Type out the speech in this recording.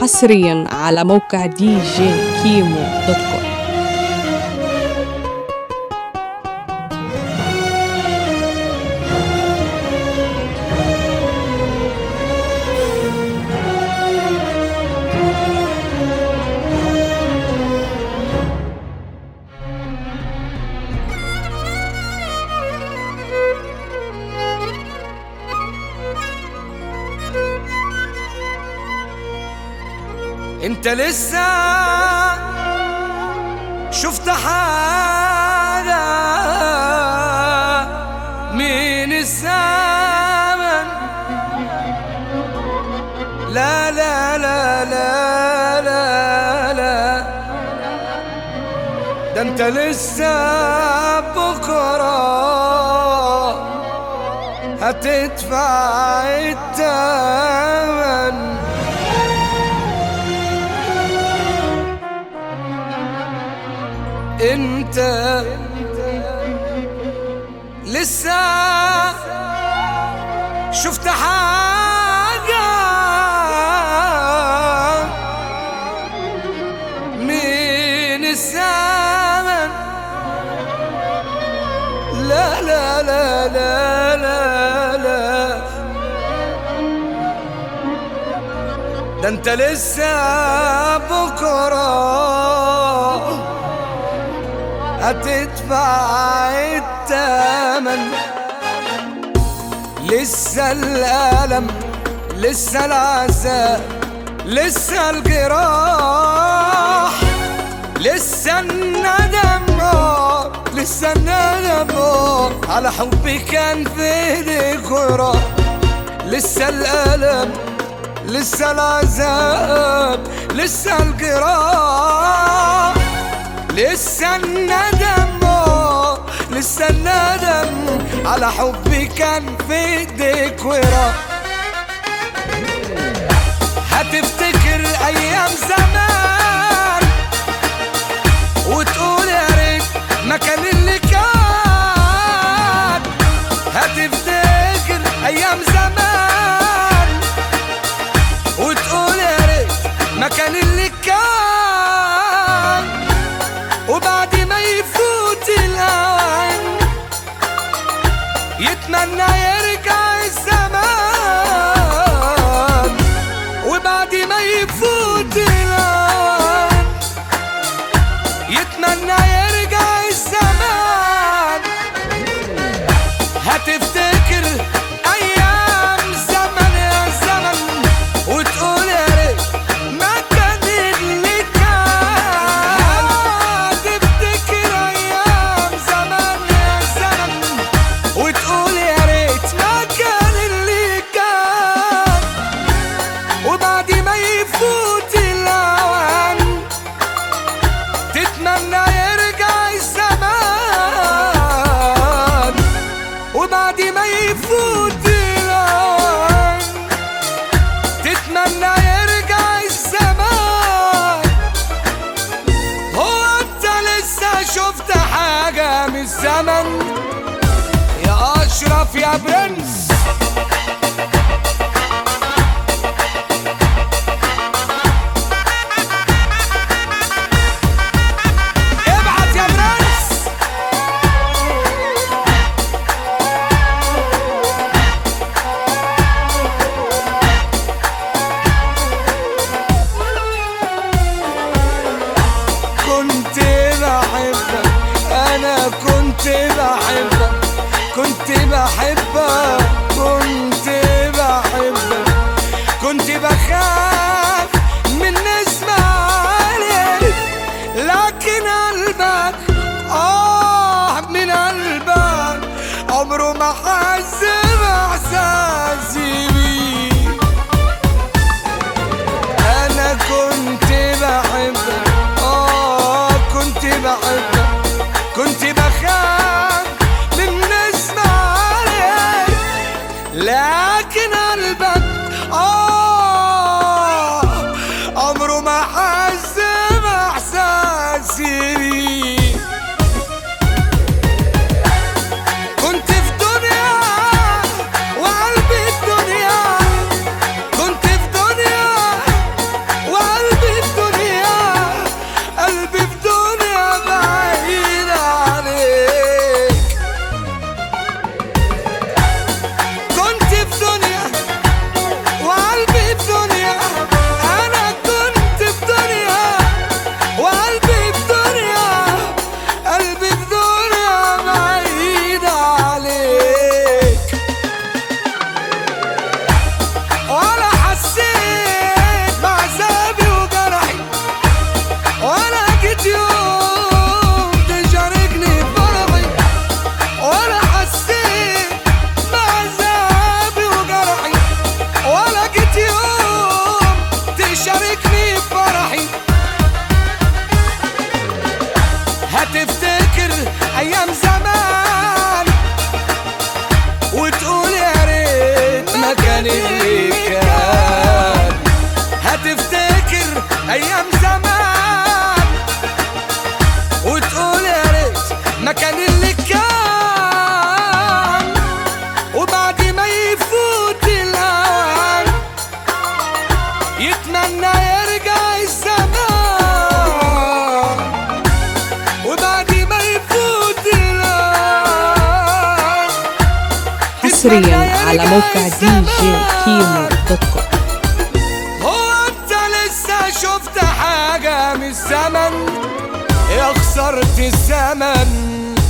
حصريا على موقع دي جي كيمو دوت كوم انت لسه شفت حاجة من الزمن لا لا لا لا لا لا ده انت لسه بكرة هتدفع الثمن انت لسه شفت حاجة من الزمن لا لا لا لا لا لا ده انت لسه بكره هتدفع الثمن لسه الألم لسه العذاب لسه الجراح لسه الندم آه، لسه الندم آه، على حبي كان في ايديك وراح لسه الألم لسه العذاب لسه الجراح لسه الندم آه، لسه الندم على حبي كان في ايديك وراح هتفتكر ايام زمان وتقول يا ريت ما كان اللي كان هتفتكر ايام زمان وتقول يا ريت ما كان اللي كان وبعد ما يفوت الأوان يتمنى يرجع الزمان وبعد ما يفوت الأوان يتمنى يرجع الزمان هتفتكر أيام زمن يا زمن وتقول يا ريت ما كان اللي كان هتفتكر أيام زمن يا زمن وتقول يا ريت ما كان اللي كان وبعد ما يفوت الأوان تتمنى يرجع الزمان وبعد ما يفوت الأوان تتمنى يرجع الزمان هو انت لسه شفت حاجة من الزمن يا أشرف يا برنس ابعت يا برنس كنت بحبك انا كنت بحبك كنت بحبك كنت بحبك كنت بخاف من نسمع عليك لكن قلبك اه من قلبك عمره ما حس باحساسي بيك انا كنت بحبك اه كنت بحبك كنت بخاف من نسمع عليك لكن قلبك اه عمره ما حس باحساسي بيك كنت في دنيا وقلبي في دنيا كنت في دنيا مكان اللي كان وبعد ما يفوت الأوان يتمنى يرجع الزمان وبعد ما يفوت الأوان حصريا على موقع دي جي كيمو دوت كوم هو انت لسه شفت حاجة من الزمن يا خسرت الزمن